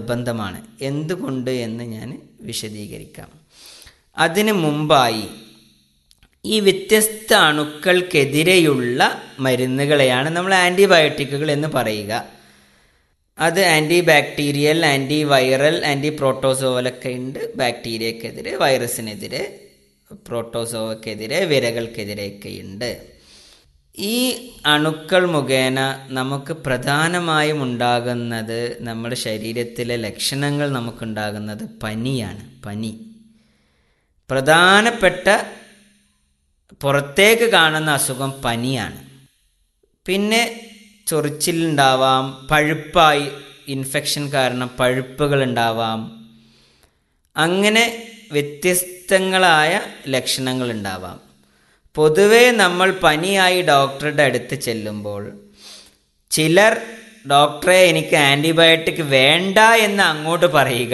നിർബന്ധമാണ് എന്തുകൊണ്ട് എന്ന് ഞാൻ വിശദീകരിക്കാം അതിനു മുമ്പായി ഈ വ്യത്യസ്ത അണുക്കൾക്കെതിരെയുള്ള മരുന്നുകളെയാണ് നമ്മൾ ആൻറ്റിബയോട്ടിക്കുകൾ എന്ന് പറയുക അത് anti bacterial anti viral anti പ്രോട്ടോസോവലൊക്കെ ഉണ്ട് ബാക്ടീരിയക്കെതിരെ വൈറസിനെതിരെ പ്രോട്ടോസോവക്കെതിരെ വിരകൾക്കെതിരെയൊക്കെ ഉണ്ട് ഈ അണുക്കൾ മുഖേന നമുക്ക് പ്രധാനമായും ഉണ്ടാകുന്നത് നമ്മുടെ ശരീരത്തിലെ ലക്ഷണങ്ങൾ നമുക്കുണ്ടാകുന്നത് പനിയാണ് പനി പ്രധാനപ്പെട്ട പുറത്തേക്ക് കാണുന്ന അസുഖം പനിയാണ് പിന്നെ ചൊറിച്ചിലുണ്ടാവാം പഴുപ്പായി ഇൻഫെക്ഷൻ കാരണം പഴുപ്പുകൾ ഉണ്ടാവാം അങ്ങനെ വ്യത്യസ്തങ്ങളായ ലക്ഷണങ്ങൾ ഉണ്ടാവാം പൊതുവേ നമ്മൾ പനിയായി ഡോക്ടറുടെ അടുത്ത് ചെല്ലുമ്പോൾ ചിലർ ഡോക്ടറെ എനിക്ക് ആൻറ്റിബയോട്ടിക് വേണ്ട എന്ന് അങ്ങോട്ട് പറയുക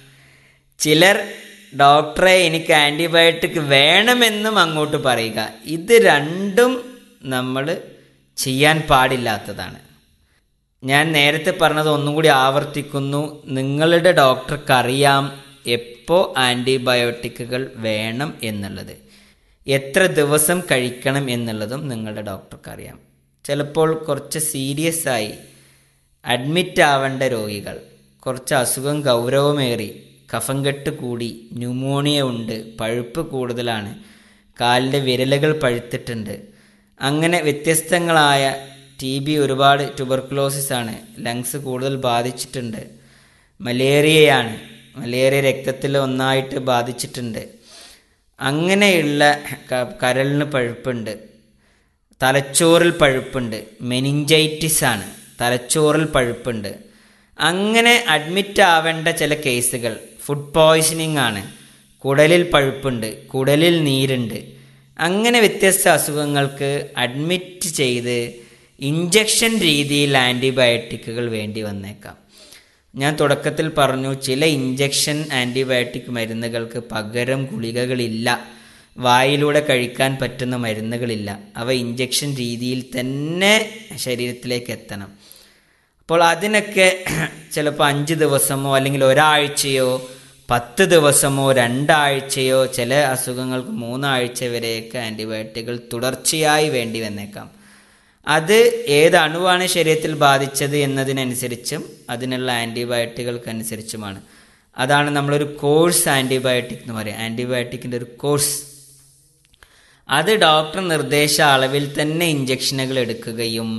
ചിലർ ഡോക്ടറെ എനിക്ക് ആൻറ്റിബയോട്ടിക് വേണമെന്നും അങ്ങോട്ട് പറയുക ഇത് രണ്ടും നമ്മൾ ചെയ്യാൻ പാടില്ലാത്തതാണ് ഞാൻ നേരത്തെ പറഞ്ഞത് ഒന്നും കൂടി ആവർത്തിക്കുന്നു നിങ്ങളുടെ ഡോക്ടർക്കറിയാം എപ്പോൾ ആൻറ്റിബയോട്ടിക്കുകൾ വേണം എന്നുള്ളത് എത്ര ദിവസം കഴിക്കണം എന്നുള്ളതും നിങ്ങളുടെ ഡോക്ടർക്ക് അറിയാം ചിലപ്പോൾ കുറച്ച് സീരിയസ് ആയി അഡ്മിറ്റ് ആവേണ്ട രോഗികൾ കുറച്ച് അസുഖം ഗൗരവമേറി കഫം കെട്ട് കൂടി ന്യൂമോണിയ ഉണ്ട് പഴുപ്പ് കൂടുതലാണ് കാലിൻ്റെ വിരലുകൾ പഴുത്തിട്ടുണ്ട് അങ്ങനെ വ്യത്യസ്തങ്ങളായ ടി ബി ഒരുപാട് ട്യൂബർക്കുലോസിസ് ആണ് ലങ്സ് കൂടുതൽ ബാധിച്ചിട്ടുണ്ട് മലേറിയയാണ് മലേറിയ രക്തത്തിൽ ഒന്നായിട്ട് ബാധിച്ചിട്ടുണ്ട് അങ്ങനെയുള്ള കരളിന് പഴുപ്പുണ്ട് തലച്ചോറിൽ പഴുപ്പുണ്ട് മെനിഞ്ചൈറ്റിസ് ആണ് തലച്ചോറിൽ പഴുപ്പുണ്ട് അങ്ങനെ അഡ്മിറ്റ് ആവേണ്ട ചില കേസുകൾ ഫുഡ് പോയ്സണിങ് ആണ് കുടലിൽ പഴുപ്പുണ്ട് കുടലിൽ നീരുണ്ട് അങ്ങനെ വ്യത്യസ്ത അസുഖങ്ങൾക്ക് അഡ്മിറ്റ് ചെയ്ത് ഇഞ്ചക്ഷൻ രീതിയിൽ ആൻറ്റിബയോട്ടിക്കുകൾ വേണ്ടി വന്നേക്കാം ഞാൻ തുടക്കത്തിൽ പറഞ്ഞു ചില ഇഞ്ചക്ഷൻ ആൻറ്റിബയോട്ടിക് മരുന്നുകൾക്ക് പകരം ഗുളികകളില്ല വായിലൂടെ കഴിക്കാൻ പറ്റുന്ന മരുന്നുകളില്ല അവ ഇഞ്ചക്ഷൻ രീതിയിൽ തന്നെ ശരീരത്തിലേക്ക് എത്തണം അപ്പോൾ അതിനൊക്കെ ചിലപ്പോൾ അഞ്ച് ദിവസമോ അല്ലെങ്കിൽ ഒരാഴ്ചയോ പത്ത് ദിവസമോ രണ്ടാഴ്ചയോ ചില അസുഖങ്ങൾക്ക് മൂന്നാഴ്ച വരെയൊക്കെ ആൻറ്റിബയോട്ടിക്കുകൾ തുടർച്ചയായി വേണ്ടി വന്നേക്കാം അത് ഏത് അണുവാണ് ശരീരത്തിൽ ബാധിച്ചത് എന്നതിനനുസരിച്ചും അതിനുള്ള ആൻറ്റിബയോട്ടിക്കുകൾക്കനുസരിച്ചുമാണ് അതാണ് നമ്മളൊരു കോഴ്സ് ആൻറ്റിബയോട്ടിക് എന്ന് പറയുക ആൻറ്റിബയോട്ടിക്കിൻ്റെ ഒരു കോഴ്സ് അത് ഡോക്ടർ നിർദ്ദേശ അളവിൽ തന്നെ ഇഞ്ചക്ഷനുകൾ എടുക്കുകയും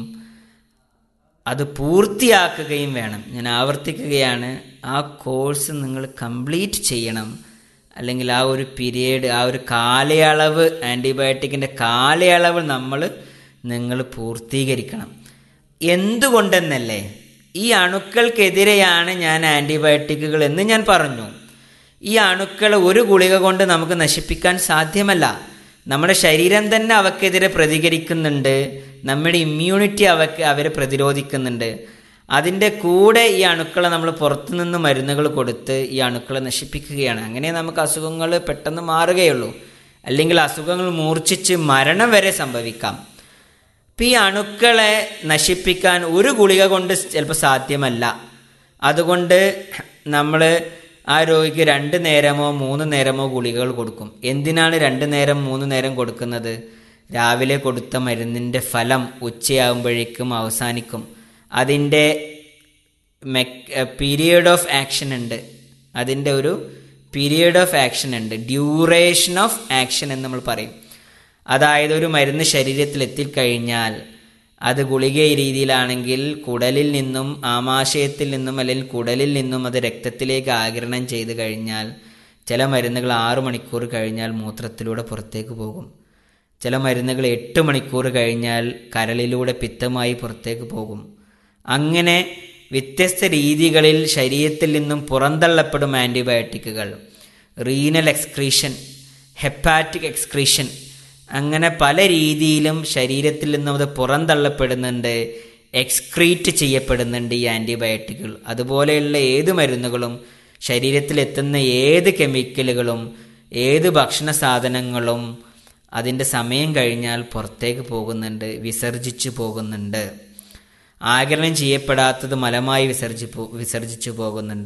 അത് പൂർത്തിയാക്കുകയും വേണം ഞാൻ ആവർത്തിക്കുകയാണ് ആ കോഴ്സ് നിങ്ങൾ കംപ്ലീറ്റ് ചെയ്യണം അല്ലെങ്കിൽ ആ ഒരു പീരീഡ് ആ ഒരു കാലയളവ് ആൻറ്റിബയോട്ടിക്കിൻ്റെ കാലയളവ് നമ്മൾ നിങ്ങൾ പൂർത്തീകരിക്കണം എന്തുകൊണ്ടെന്നല്ലേ ഈ അണുക്കൾക്കെതിരെയാണ് ഞാൻ ആൻറ്റിബയോട്ടിക്കുകൾ എന്ന് ഞാൻ പറഞ്ഞു ഈ അണുക്കൾ ഒരു ഗുളിക കൊണ്ട് നമുക്ക് നശിപ്പിക്കാൻ സാധ്യമല്ല നമ്മുടെ ശരീരം തന്നെ അവക്കെതിരെ പ്രതികരിക്കുന്നുണ്ട് നമ്മുടെ ഇമ്മ്യൂണിറ്റി അവക്ക് അവരെ പ്രതിരോധിക്കുന്നുണ്ട് അതിൻ്റെ കൂടെ ഈ അണുക്കളെ നമ്മൾ പുറത്തുനിന്ന് മരുന്നുകൾ കൊടുത്ത് ഈ അണുക്കളെ നശിപ്പിക്കുകയാണ് അങ്ങനെ നമുക്ക് അസുഖങ്ങൾ പെട്ടെന്ന് മാറുകയുള്ളൂ അല്ലെങ്കിൽ അസുഖങ്ങൾ മൂർച്ഛിച്ച് മരണം വരെ സംഭവിക്കാം അപ്പം ഈ അണുക്കളെ നശിപ്പിക്കാൻ ഒരു ഗുളിക കൊണ്ട് ചിലപ്പോൾ സാധ്യമല്ല അതുകൊണ്ട് നമ്മൾ ആ രോഗിക്ക് രണ്ട് നേരമോ മൂന്ന് നേരമോ ഗുളികകൾ കൊടുക്കും എന്തിനാണ് രണ്ട് നേരം മൂന്ന് നേരം കൊടുക്കുന്നത് രാവിലെ കൊടുത്ത മരുന്നിൻ്റെ ഫലം ഉച്ചയാകുമ്പോഴേക്കും അവസാനിക്കും അതിൻ്റെ മെക് പീരിയഡ് ഓഫ് ആക്ഷൻ ഉണ്ട് അതിൻ്റെ ഒരു പീരിയഡ് ഓഫ് ആക്ഷൻ ഉണ്ട് ഡ്യൂറേഷൻ ഓഫ് ആക്ഷൻ എന്ന് നമ്മൾ പറയും അതായത് ഒരു മരുന്ന് ശരീരത്തിൽ എത്തിക്കഴിഞ്ഞാൽ അത് ഗുളിക രീതിയിലാണെങ്കിൽ കുടലിൽ നിന്നും ആമാശയത്തിൽ നിന്നും അല്ലെങ്കിൽ കുടലിൽ നിന്നും അത് രക്തത്തിലേക്ക് ആകിരണം ചെയ്ത് കഴിഞ്ഞാൽ ചില മരുന്നുകൾ ആറു മണിക്കൂർ കഴിഞ്ഞാൽ മൂത്രത്തിലൂടെ പുറത്തേക്ക് പോകും ചില മരുന്നുകൾ എട്ട് മണിക്കൂർ കഴിഞ്ഞാൽ കരളിലൂടെ പിത്തമായി പുറത്തേക്ക് പോകും അങ്ങനെ വ്യത്യസ്ത രീതികളിൽ ശരീരത്തിൽ നിന്നും പുറന്തള്ളപ്പെടും ആൻറ്റിബയോട്ടിക്കുകൾ റീനൽ എക്സ്ക്രീഷൻ ഹെപ്പാറ്റിക് എക്സ്ക്രീഷൻ അങ്ങനെ പല രീതിയിലും ശരീരത്തിൽ നിന്നും അത് പുറന്തള്ളപ്പെടുന്നുണ്ട് എക്സ്ക്രീറ്റ് ചെയ്യപ്പെടുന്നുണ്ട് ഈ ആൻറ്റിബയോട്ടിക്കുകൾ അതുപോലെയുള്ള ഏത് മരുന്നുകളും ശരീരത്തിലെത്തുന്ന ഏത് കെമിക്കലുകളും ഏത് ഭക്ഷണ സാധനങ്ങളും അതിൻ്റെ സമയം കഴിഞ്ഞാൽ പുറത്തേക്ക് പോകുന്നുണ്ട് വിസർജിച്ചു പോകുന്നുണ്ട് ആകിരണം ചെയ്യപ്പെടാത്തത് മലമായി വിസർജി വിസർജിച്ചു പോകുന്നുണ്ട്